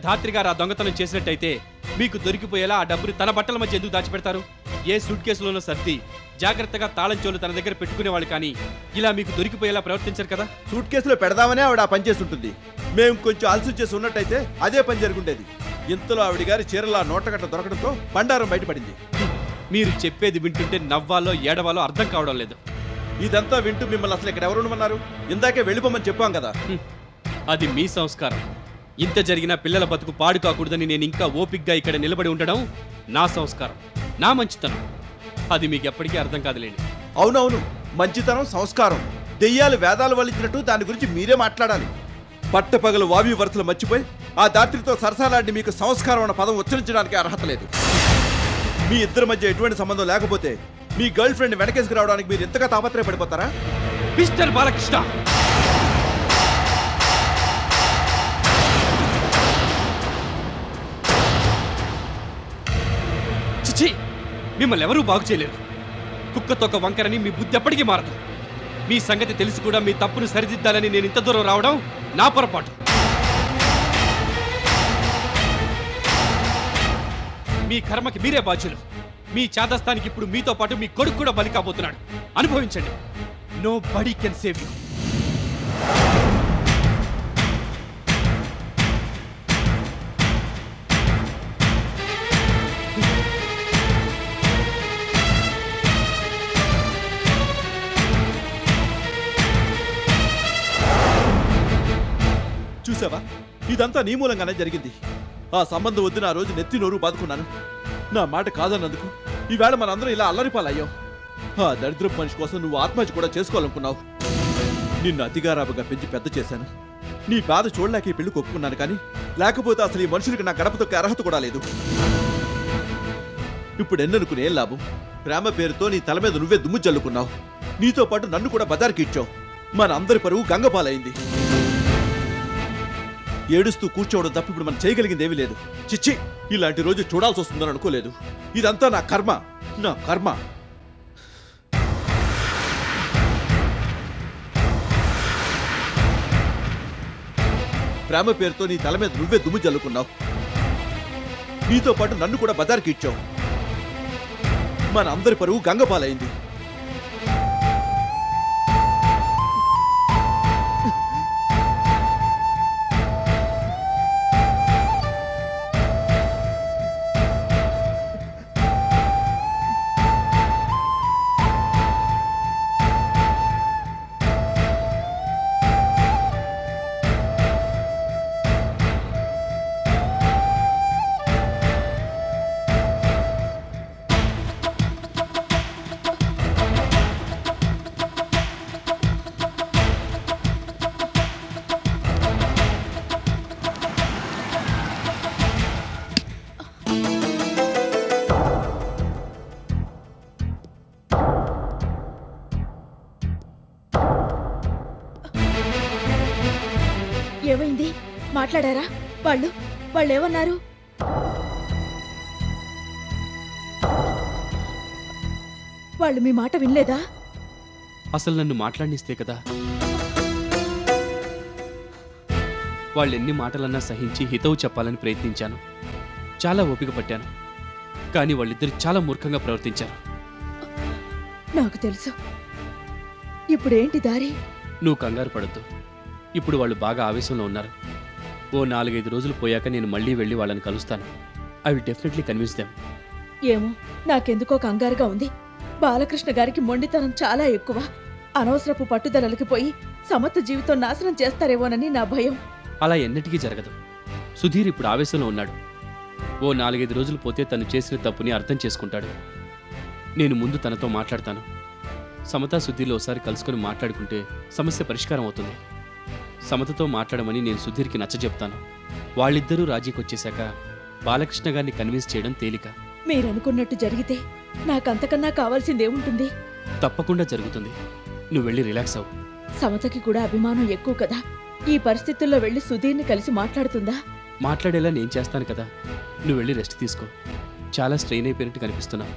ధాత్రి గారు ఆ దొంగతనం చేసినట్టయితే మీకు దొరికిపోయేలా ఆ డబ్బుని తన బట్టల మధ్య ఎందుకు దాచిపెడతారు ఏ సూట్ కేసులోనో సర్ది జాగ్రత్తగా తాళం చెవులు తన దగ్గర పెట్టుకునేవాళ్ళు కానీ ఇలా మీకు దొరికిపోయేలా ప్రవర్తించరు కదా సూట్ కేసులో పెడదామనే ఆవిడ ఆ పని చేస్తుంటుంది మేము కొంచెం ఆలస్యం చేసి ఉన్నట్టయితే అదే పని జరుగుండేది ఇంతలో ఆవిడ గారి చీరలా నోటగట్ట దొరకడంతో బండారం బయటపడింది మీరు చెప్పేది వింటుంటే నవ్వాలో ఏడవాలో అర్థం కావడం లేదు ఇదంతా వింటూ మిమ్మల్ని అసలు ఇక్కడ ఎవరు ఉండమన్నారు ఇందాకే వెళ్ళిపోమని చెప్పాం కదా హ్మ్. అది మీ సంస్కారం ఇంత జరిగినా పిల్లల బతుకు పాడు కాకూడదని నేను ఇంకా ఓపిగ్గా ఇక్కడ నిలబడి ఉండడం నా సంస్కారం నా మంచితనం అది మీకు ఎప్పటికీ అర్థం కాదులేండి అవునవును మంచితనం సంస్కారం దెయ్యాలు వేదాలు వల్లించినట్టు దాని గురించి మీరే మాట్లాడాలి పట్టపగలు వావి వరుసలు మర్చిపోయి ఆ దాత్రితో సరసాలాంటి మీకు సంస్కారం అన్న పదం ఉచ్చరించడానికి అర్హత లేదు మీ ఇద్దరి మధ్య ఎటువంటి సంబంధం లేకపోతే మీ గర్ల్ ఫ్రెండ్ వెనకేసుకు రావడానికి మీరు ఎంతగా తాపత్రయపడిపోతారా మిస్టర్ బాలకృష్ణ చిచి మిమ్మల్ని ఎవరూ బాగు చేయలేరు కుక్కతోక వంకరని మీ బుద్ధి ఎప్పటికీ మారదు మీ సంగతి తెలిసి కూడా మీ తప్పును సరిదిద్దాలని నేను ఇంత దూరం రావడం నా పొరపాటు మీ కర్మకి మీరే బాధ్యులు మీ చాదస్తానికి ఇప్పుడు మీతో పాటు మీ కొడుకు కూడా బలి కాబోతున్నాడు అనుభవించండి nobody can save you చూసావా ఇదంతా నీ మూలంగానే జరిగింది ఆ సంబంధం వద్దు నా రోజు నెత్తి నోరు బాదుకున్నాను నా మాట కాదన్నందుకు ఈవేళ మనందరం ఇలా అల్లరిపాలయ్యాం ఆ దరిద్రపు మనిషి కోసం నువ్వు ఆత్మహత్య కూడా చేసుకోవాలనుకున్నావు నిన్ను అతిగారాబగా పెంచి పెద్ద చేశాను నీ బాధ చూడలేక ఈ పెళ్లి ఒప్పుకున్నాను కానీ లేకపోతే అసలు ఈ మనుషులకి నా గడప తొక్కే అర్హత కూడా లేదు ఇప్పుడు ఎన్ననుకుని ఏం లాభం ప్రేమ పేరుతో నీ తల మీద నువ్వే దుమ్ము జల్లుకున్నావు నీతో పాటు నన్ను కూడా బజార్కి ఇచ్చావు మన అందరి పరువు గంగపాలైంది ఏడుస్తూ కూర్చోవడం తప్ప ఇప్పుడు మనం చేయగలిగింది ఏమీ లేదు చిచ్చి ఇలాంటి రోజు చూడాల్సి వస్తుందని అనుకోలేదు ఇదంతా నా కర్మ నా కర్మ ప్రేమ పేరుతో నీ తల మీద నువ్వే దుమ్ము జల్లుకున్నావు నీతో పాటు నన్ను కూడా బజార్కి ఇచ్చావు మన అందరి పరువు గంగపాలైంది ఏమైంది మాట్లాడారా వాళ్ళు వాళ్ళు ఏమన్నారు వాళ్ళు మీ మాట వినలేదా అసలు నన్ను మాట్లాడినిస్తే కదా వాళ్ళు ఎన్ని మాటలన్నా సహించి హితవు చెప్పాలని ప్రయత్నించాను చాలా ఓపిక పట్టాను కానీ వాళ్ళిద్దరు చాలా మూర్ఖంగా ప్రవర్తించారు నాకు తెలుసు ఇప్పుడేంటి దారి నువ్వు కంగారు పడద్దు ఇప్పుడు వాళ్ళు బాగా ఆవేశంలో ఉన్నారు ఓ నాలుగైదు రోజులు పోయాక నేను మళ్ళీ వెళ్ళి వాళ్ళని కలుస్తాను I will definitely convince them ఏమో నాకెందుకో కంగారుగా ఉంది బాలకృష్ణ గారికి మొండితనం చాలా ఎక్కువ అనవసరపు పట్టుదలలకి పోయి సమర్థ జీవితం నాశనం చేస్తారేమోనని నా భయం అలా ఎన్నటికీ జరగదు సుధీర్ ఇప్పుడు ఆవేశంలో ఉన్నాడు ఓ నాలుగైదు రోజులు పోతే తను చేసిన తప్పుని అర్థం చేసుకుంటాడు నేను ముందు తనతో మాట్లాడతాను సమతా సుధీర్లో ఒకసారి కలుసుకొని మాట్లాడుకుంటే సమస్య పరిష్కారం అవుతుంది సమతతో మాట్లాడమని నేను సుధీర్కి నచ్చజెప్తాను వాళ్ళిద్దరూ రాజీకి వచ్చేశాక బాలకృష్ణ గారిని కన్విన్స్ చేయడం తేలిక మీరనుకున్నట్టు జరిగితే నాకంతకన్నా కావాల్సిందేముంటుంది తప్పకుండా జరుగుతుంది నువ్వు వెళ్ళి రిలాక్స్ అవ్వు సమతకి కూడా అభిమానం ఎక్కువ కదా ఈ పరిస్థితుల్లో వెళ్లి సుధీర్ని కలిసి మాట్లాడుతుందా మాట్లాడేలా నేను చేస్తాను కదా నువ్వు వెళ్ళి రెస్ట్ తీసుకో చాలా స్ట్రెయిన్ అయిపోయినట్టు కనిపిస్తున్నావు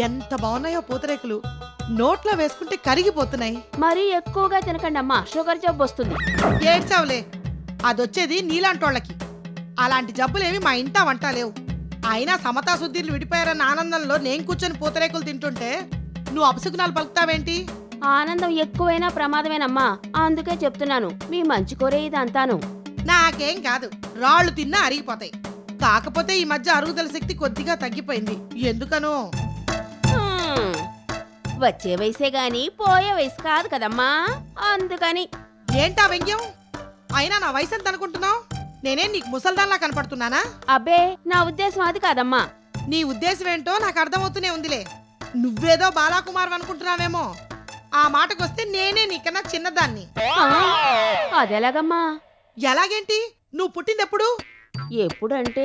ఎంత బాగున్నాయో పూతరేకులు నోట్లో వేసుకుంటే కరిగిపోతున్నాయి మరీ ఎక్కువగా తినకండి అమ్మా షుగర్ జబ్బు వస్తుంది ఏడ్చావులే అదొచ్చేది నీలాంటోళ్ళకి అలాంటి జబ్బులేవి మా ఇంటా వంట లేవు అయినా సమతా సుద్దీర్లు విడిపోయారన్న ఆనందంలో నేను కూర్చొని పూతరేకులు తింటుంటే నువ్వు అపశకునాలు పలుకుతావేంటి ఆనందం ఎక్కువైనా ప్రమాదమేనమ్మా అందుకే చెప్తున్నాను మీ మంచి కోరే ఇదంతాను నాకేం కాదు రాళ్ళు తిన్నా అరిగిపోతాయి కాకపోతే ఈ మధ్య అరుగుదల శక్తి కొద్దిగా తగ్గిపోయింది ఎందుకనో హ్మ్. వచ్చే వయసే గాని పోయే వయసు కాదు కదమ్మా అందుకని ఏంటా వ్యంగ్యం అయినా నా వయసు ఎంత అనుకుంటున్నావు నేనేం నీకు ముసల్దాన్లా కనపడుతున్నానా అబ్బే నా ఉద్దేశం అది కాదమ్మా నీ ఉద్దేశం ఏంటో నాకు అర్థమవుతూనే ఉందిలే నువ్వేదో బాలాకుమార్ అనుకుంటున్నావేమో ఆ మాటకొస్తే నేనే నీకన్నా చిన్నదాన్ని ఆ, అదెలాగమ్మా ఎలాగేంటి నువ్వు పుట్టిందెప్పుడు ఎప్పుడంటే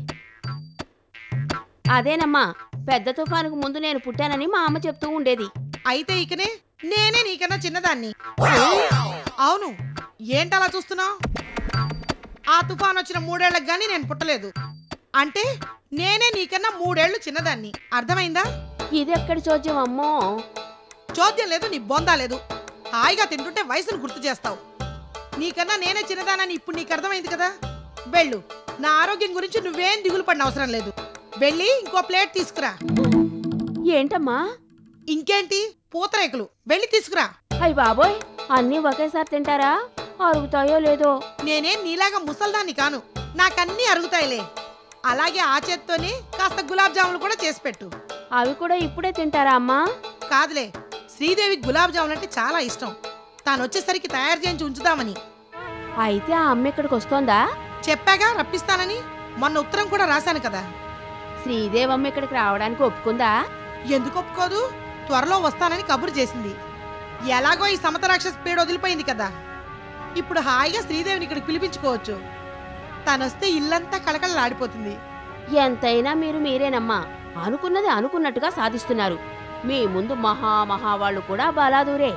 అదేనమ్మా పెద్ద తుఫానుకు ముందు నేను పుట్టానని మా అమ్మ చెప్తూ ఉండేది అయితే ఇకనే నేనే నీకన్నా చిన్నదాన్ని అవును ఏంటలా చూస్తున్నావు ఆ తుఫాన్ వచ్చిన మూడేళ్లకు గానీ నేను పుట్టలేదు అంటే నేనే నీకన్నా మూడేళ్లు చిన్నదాన్ని అర్థమైందా ఇదెక్కడి చోద్యం అమ్మో చోద్యం లేదు నీ బొందా లేదు హాయిగా తింటుంటే వయసును గుర్తు చేస్తావు నీకన్నా నేనే చిన్నదానని ఇప్పుడు నీకు అర్థమైంది కదా వెళ్ళు నా ఆరోగ్యం గురించి నువ్వేం దిగులు పడిన అవసరం లేదు వెళ్ళి ఇంకో ప్లేట్ తీసుకురా ఏంటమ్మా ఇంకేంటి పూతరేకులు వెళ్ళి తీసుకురా అయ్య బాబోయ్ అన్నీ ఒకేసారి తింటారా అరుగుతాయో లేదో నేనేం నీలాగా ముసల్దాన్ని కాను నాకన్నీ అరుగుతాయిలే అలాగే ఆ చేత్తోనే కాస్త గులాబ్ జాములు కూడా చేసి పెట్టు అవి కూడా ఇప్పుడే తింటారా అమ్మా కాదులే శ్రీదేవికి గులాబ్ జాములు అంటే చాలా ఇష్టం తాను వచ్చేసరికి తయారు చేయించి ఉంచుదామని అయితే ఆ అమ్మ ఇక్కడికి వస్తోందా చెప్పాగా రప్పిస్తానని మొన్న ఉత్తరం కూడా రాశాను కదా శ్రీదేవమ్మ ఇక్కడికి రావడానికి ఒప్పుకుందా ఎందుకు ఒప్పుకోదు త్వరలో వస్తానని కబురు చేసింది ఎలాగో ఈ సమత రాక్షస పీడ వదిలిపోయింది కదా ఇప్పుడు హాయిగా శ్రీదేవిని ఇక్కడికి పిలిపించుకోవచ్చు తనొస్తే ఇల్లంతా కళకళలాడిపోతుంది ఎంతైనా మీరు మీరేనమ్మా అనుకున్నది అనుకున్నట్టుగా సాధిస్తున్నారు మీ ముందు మహా మహా వాళ్ళు కూడా బలాదూరే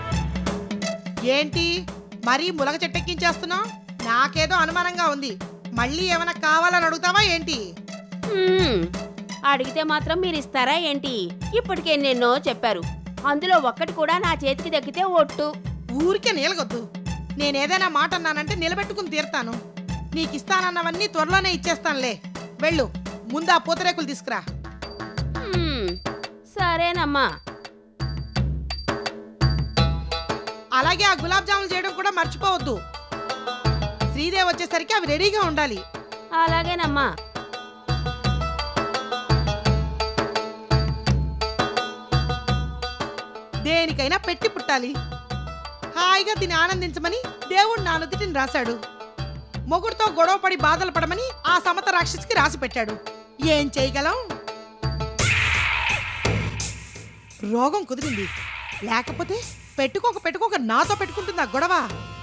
ఏంటి మరీ ములగ చెట్టెక్కించేస్తున్నావు నాకేదో అనుమానంగా ఉంది మళ్ళీ ఏమైనా కావాలని అడుగుతావా ఏంటి హ్మ్. అడిగితే మాత్రం మీరు ఇస్తారా ఏంటి ఇప్పటికే ఎన్నెన్నో చెప్పారు అందులో ఒక్కటి కూడా నా చేతికి దక్కితే ఒట్టు ఊరికే నీలగొద్దు నేనేదైనా మాట అన్నానంటే నిలబెట్టుకుని తీరుతాను నీకు ఇస్తానన్నవన్నీ త్వరలోనే ఇచ్చేస్తానులే వెళ్ళు ముందు ఆ పూతరేకులు తీసుకురా హ్మ్. సరేనమ్మా అలాగే ఆ గులాబ్ జాములు చేయడం కూడా మర్చిపోవద్దు శ్రీదేవి వచ్చేసరికి అవి రెడీగా ఉండాలి అలాగేనమ్మా దేనికైనా పెట్టి పుట్టాలి హాయిగా తిని ఆనందించమని దేవుడు నా నుదిటిని రాశాడు మొగుడుతో గొడవపడి బాధలు పడమని ఆ సమత రాక్షసికి రాసి పెట్టాడు ఏం చేయగలం రోగం కుదిరింది లేకపోతే పెట్టుకోక పెట్టుకోక నాతో పెట్టుకుంటుంది ఆ గొడవ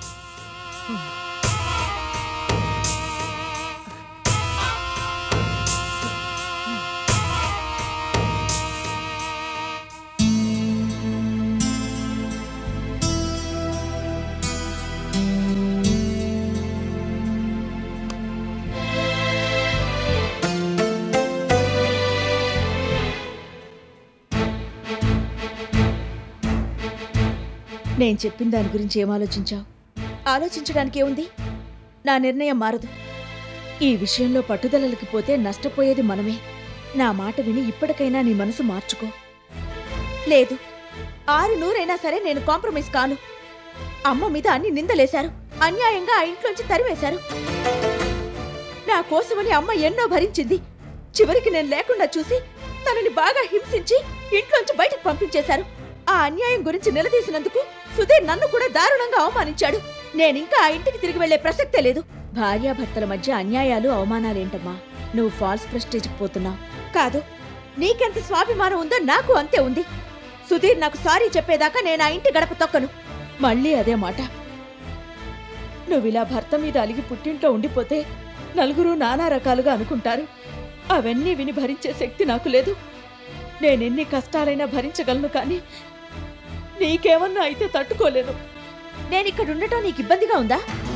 నేను చెప్పిన దాని గురించి ఏం ఆలోచించావు ఆలోచించడానికి ఏముంది నా నిర్ణయం మారదు ఈ విషయంలో పట్టుదలలకి పోతే నష్టపోయేది మనమే నా మాట విని ఇప్పటికైనా నీ మనసు మార్చుకో లేదు ఆరు నూరైనా సరే నేను కాంప్రమైజ్ కాను అమ్మ మీద అన్ని నిందలేశారు అన్యాయంగా ఆ ఇంట్లోంచి తరివేశారు నా కోసమని అమ్మ ఎన్నో భరించింది చివరికి నేను లేకుండా చూసి తనని బాగా హింసించి ఇంట్లోంచి బయటకు పంపించేశారు ఆ అన్యాయం గురించి నిలదీసినందుకు సుధీర్ నన్ను కూడా దారుణంగా అవమానించాడు నేనింకా ఆ ఇంటికి తిరిగి వెళ్లే ప్రసక్తే లేదు భార్యాభర్తల మధ్య అన్యాయాలు అవమానాలేంటమ్మా నువ్వు ఫాల్స్ ప్రెస్టేజ్కి పోతున్నావు కాదు నీకెంత స్వాభిమానం ఉందో నాకు అంతే ఉంది సుధీర్ నాకు సారీ చెప్పేదాకా నేను ఆ ఇంటి గడప తొక్కను మళ్ళీ అదే మాట నువ్విలా భర్త మీద అలిగి పుట్టింట్లో ఉండిపోతే నలుగురు నానా రకాలుగా అనుకుంటారు అవన్నీ విని భరించే శక్తి నాకు లేదు నేనెన్ని కష్టాలైనా భరించగలను కానీ నీకేమన్నా అయితే తట్టుకోలేను నేనిక్కడ ఉండటం నీకు ఇబ్బందిగా ఉందా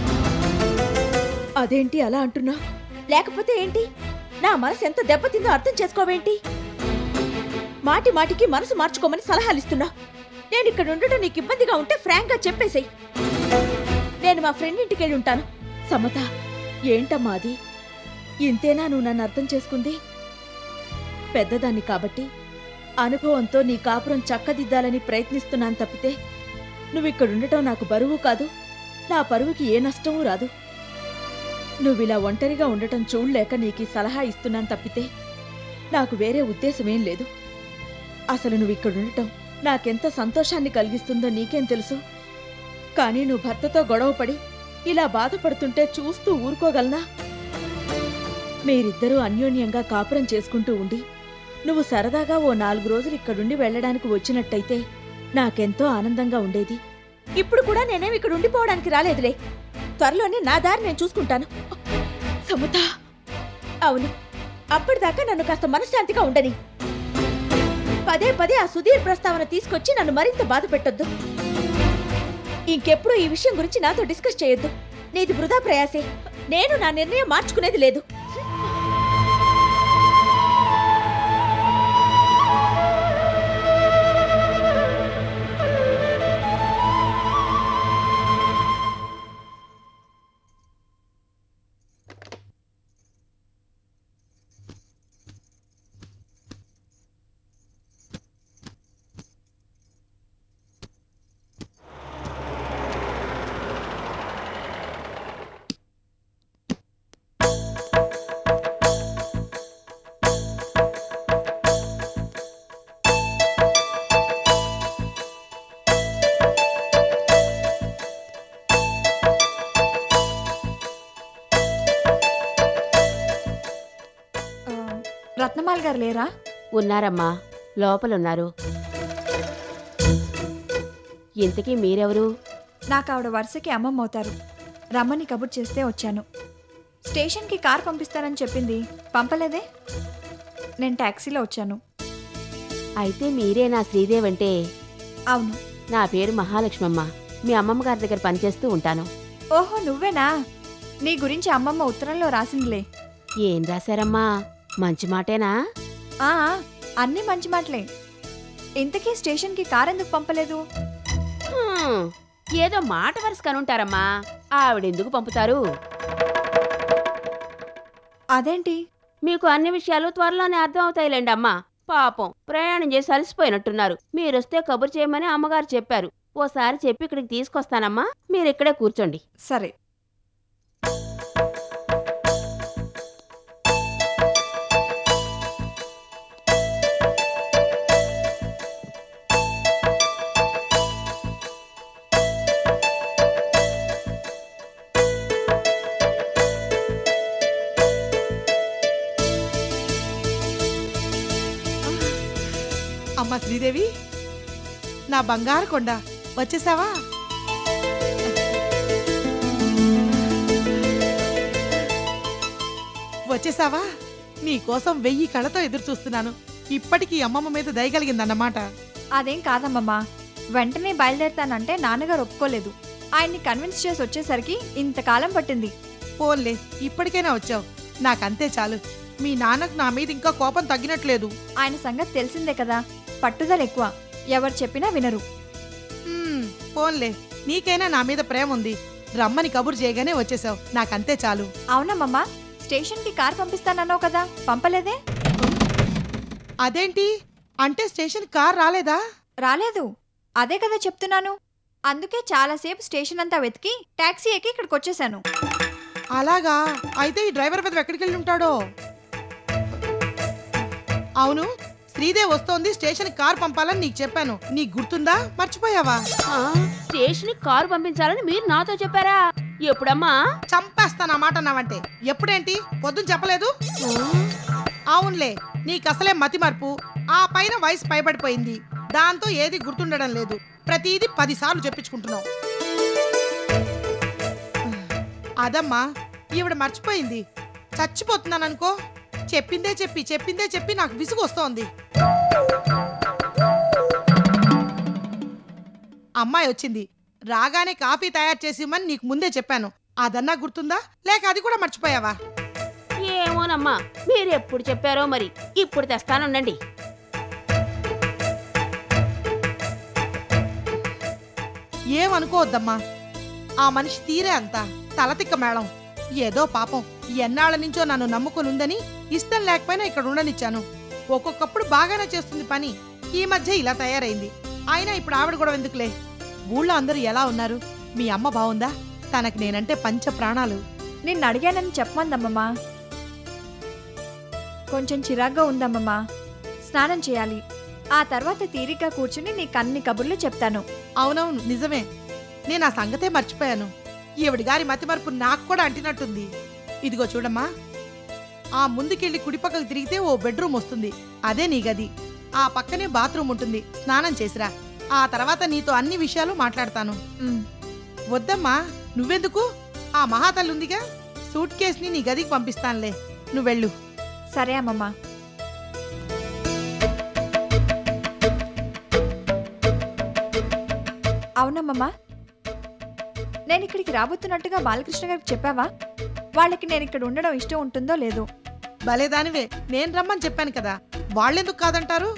అదేంటి అలా అంటున్నా లేకపోతే ఏంటి నా మనసు ఎంత దెబ్బతిందో అర్థం చేసుకోవేంటి మాటి మాటికి మనసు మార్చుకోమని సలహాలు ఇస్తున్నావు నేను ఇక్కడ ఉండటం నీకు ఇబ్బందిగా ఉంటే ఫ్రాంక్గా చెప్పేసేయ్ నేను మా ఫ్రెండ్ ఇంటికి వెళ్ళి ఉంటాను సమత ఏంటమ్మా అది ఇంతేనా నువ్వు నన్ను అర్థం చేసుకుంది పెద్దదాన్ని కాబట్టి అనుభవంతో నీ కాపురం చక్కదిద్దాలని ప్రయత్నిస్తున్నాను తప్పితే నువ్వు ఇక్కడ ఉండటం నాకు బరువు కాదు నా పరువుకి ఏ నష్టమూ రాదు నువ్విలా ఒంటరిగా ఉండటం చూడలేక నీకు ఈ సలహా ఇస్తున్నాను తప్పితే నాకు వేరే ఉద్దేశమేం లేదు అసలు నువ్వు ఇక్కడ ఉండటం నాకెంత సంతోషాన్ని కలిగిస్తుందో నీకేం తెలుసు కానీ నువ్వు భర్తతో గొడవపడి ఇలా బాధపడుతుంటే చూస్తూ ఊరుకోగలనా మీరిద్దరూ అన్యోన్యంగా కాపురం చేసుకుంటూ ఉండి నువ్వు సరదాగా ఓ నాలుగు రోజులు ఇక్కడుండి వెళ్ళడానికి వచ్చినట్టయితే నాకెంతో ఆనందంగా ఉండేది ఇప్పుడు కూడా నేనేం ఇక్కడ ఉండిపోవడానికి రాలేదులే త్వరలోనే నా దారి నేను చూసుకుంటాను సముతా అవును అప్పటిదాకా నన్ను కాస్త మనశ్శాంతిగా ఉండని పదే పదే ఆ సుధీర్ ప్రస్తావన తీసుకొచ్చి నన్ను మరింత బాధ పెట్టొద్దు ఇంకెప్పుడు ఈ విషయం గురించి నాతో డిస్కస్ చేయొద్దు నీది వృధా ప్రయాసే నేను నా నిర్ణయం మార్చుకునేది లేదు ఆ, రత్నమాల్ గారు లేరా ఉన్నారమ్మా లోపలున్నారు ఇంతకీ మీరెవరు నాకు ఆవిడ వరుసకి అమ్మమ్మ అవుతారు రమ్మని కబుర్ చేస్తే వచ్చాను స్టేషన్కి కార్ పంపిస్తానని చెప్పింది పంపలేదే నేను ట్యాక్సీలో వచ్చాను అయితే మీరే నా శ్రీదేవ్ అంటే అవును నా పేరు మహాలక్ష్మమ్మ మీ అమ్మమ్మ గారి దగ్గర పనిచేస్తూ ఉంటాను ఓహో నువ్వేనా నీ గురించి అమ్మమ్మ ఉత్తరంలో రాసిందిలే ఏం రాశారమ్మా మంచి మాటేనా ఆ అన్నీ మంచి మాటలే ఇంతకీ స్టేషన్కి కార్ ఎందుకు పంపలేదు హ్మ్, ఏదో మాట వరుస కనుంటారమ్మా ఆవిడెందుకు పంపుతారు అదేంటి మీకు అన్ని విషయాలు త్వరలోనే అర్థం అవుతాయిలేండి అమ్మా పాపం ప్రయాణం చేసి అలసిపోయినట్టున్నారు మీరొస్తే కబురు చేయమని అమ్మగారు చెప్పారు ఓసారి చెప్పి ఇక్కడికి తీసుకొస్తానమ్మా మీరు ఇక్కడే కూర్చోండి సరే అమ్మ శ్రీదేవి నా బంగారు కొండ వచ్చేసావా వచ్చేసావా నీకోసం వెయ్యి కళ్ళతో ఎదురు చూస్తున్నాను ఇప్పటికీ అమ్మమ్మ మీద దయగలిగిందన్నమాట అదేం కాదమ్మమ్మ వెంటనే బయలుదేరుతానంటే నాన్నగారు ఒప్పుకోలేదు ఆయన్ని కన్విన్స్ చేసి వచ్చేసరికి ఇంతకాలం పట్టింది పోన్లే ఇప్పటికైనా వచ్చావు నాకంతే చాలు మీ నాన్నకు నా మీద ఇంకా కోపం తగ్గినట్లేదు ఆయన సంగతి తెలిసిందే కదా పట్టుదల ఎక్కువ ఎవరు చెప్పినా వినరు హ్మ్, పోన్లే నీకైనా నా మీద ప్రేమ ఉంది రమ్మని కబురు చేయగానే వచ్చేసావు నాకంతే చాలు అవునమ్మమ్మ స్టేషన్కి కార్ పంపిస్తానన్నావు కదా పంపలేదే అదేంటి అంటే స్టేషన్ కార్ రాలేదా రాలేదు అదే కదా చెప్తున్నాను అందుకే చాలాసేపు స్టేషన్ అంతా వెతికి టాక్సీ ఎక్కి ఇక్కడికి వచ్చేసాను అలాగా అయితే ఈ డ్రైవర్ పెద్ద ఎక్కడికి వెళ్ళి ఉంటాడో అవును శ్రీదేవ్ వస్తోంది స్టేషన్ కార్ పంపాలని నీకు చెప్పాను నీకు గుర్తుందా మర్చిపోయావా ఆ, స్టేషన్కి కారు పంపించాలని మీరు నాతో చెప్పారా ఎప్పుడమ్మా చంపేస్తాను ఆ మాట అన్నావంటే ఎప్పుడేంటి పొద్దున చెప్పలేదు అవునులే నీకు అసలే మతి మార్పు ఆ పైన వయసు పైబడిపోయింది దాంతో ఏది గుర్తుండడం లేదు ప్రతిదీ పదిసార్లు చెప్పించుకుంటున్నావు అదమ్మా ఈవిడ మర్చిపోయింది చచ్చిపోతున్నాను అనుకో చెప్పిందే చెప్పి చెప్పిందే చెప్పి నాకు విసుగు వస్తోంది అమ్మాయి వచ్చింది రాగానే కాఫీ తయారు చేసి ఇవ్వమని నీకు ముందే చెప్పాను అదన్నా గుర్తుందా లేక అది కూడా మర్చిపోయావా ఏమోనమ్మా మీరు ఎప్పుడు చెప్పారో మరి ఇప్పుడు తెస్తానుండండి ఏమనుకోవద్దమ్మా ఆ మనిషి తీరే అంత తలతిక్క మేళం ఏదో పాపం ఎన్నాళ్ళ నుంచో నన్ను నమ్ముకుని ఉందని ఇష్టం లేకపోయినా ఇక్కడ ఉండనిచ్చాను ఒక్కొక్కప్పుడు బాగానే చేస్తుంది పని ఈ మధ్య ఇలా తయారైంది అయినా ఇప్పుడు ఆవిడ కూడా ఎందుకులే ఊళ్ళో అందరూ ఎలా ఉన్నారు మీ అమ్మ బాగుందా తనకు నేనంటే పంచ ప్రాణాలు నిన్ను అడిగానని చెప్పమందమ్మమ్మా కొంచెం చిరాగ్గా ఉందమ్మమ్మా స్నానం చేయాలి ఆ తర్వాత తీరిగ్గా కూర్చుని నీకు అన్ని కబుర్లు చెప్తాను అవునవును నిజమే నేను ఆ సంగతే మర్చిపోయాను ఈవిడి గారి మతిమరుపు నాకు కూడా అంటినట్టుంది ఇదిగో చూడమ్మా ఆ ముందుకెళ్ళి కుడిపక్కకు తిరిగితే ఓ బెడ్రూమ్ వస్తుంది అదే నీ గది ఆ పక్కనే బాత్రూమ్ ఉంటుంది స్నానం చేసిరా ఆ తర్వాత నీతో అన్ని విషయాలు మాట్లాడతాను ఉమ్, వద్దమ్మా నువ్వెందుకు ఆ మహాతల్లి ఉందిగా సూట్ కేసుని నీ గదికి పంపిస్తానులే నువ్వెళ్ళు సరే అమ్మమ్మా అవునమ్మమ్మా నేను ఇక్కడికి రాబోతున్నట్టుగా బాలకృష్ణ గారికి చెప్పావా వాళ్ళకి నేను ఇక్కడ ఉండడం ఇష్టం ఉంటుందో లేదో భలేదానివే నేను రమ్మని చెప్పాను కదా వాళ్ళెందుకు కాదంటారు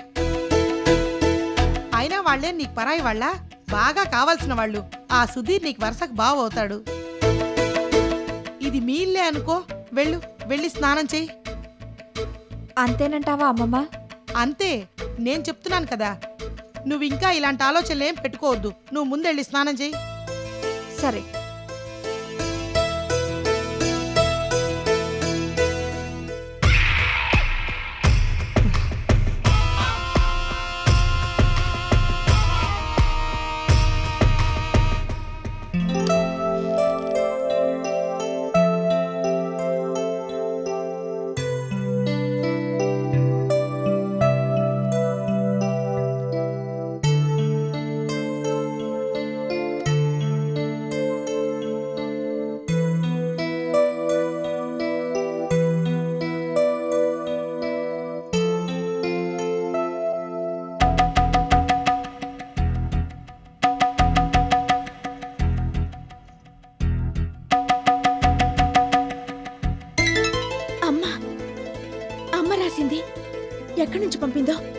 అయినా వాళ్ళే నీకు పరాయి వాళ్ళ బాగా కావాల్సిన వాళ్ళు ఆ సుధీర్ నీకు వరుసకు బావ అవుతాడు ఇది మీ ఇల్లే అనుకో వెళ్ళు వెళ్ళి స్నానం చెయ్యి అంతేనంటావా అమ్మమ్మ అంతే నేను చెప్తున్నాను కదా నువ్వు ఇంకా ఇలాంటి ఆలోచనలు ఏం పెట్టుకోవద్దు నువ్వు ముందెళ్ళి స్నానం చెయ్యి సరే అమ్మ అమ్మ రాసింది ఎక్కడి నుంచి పంపిందో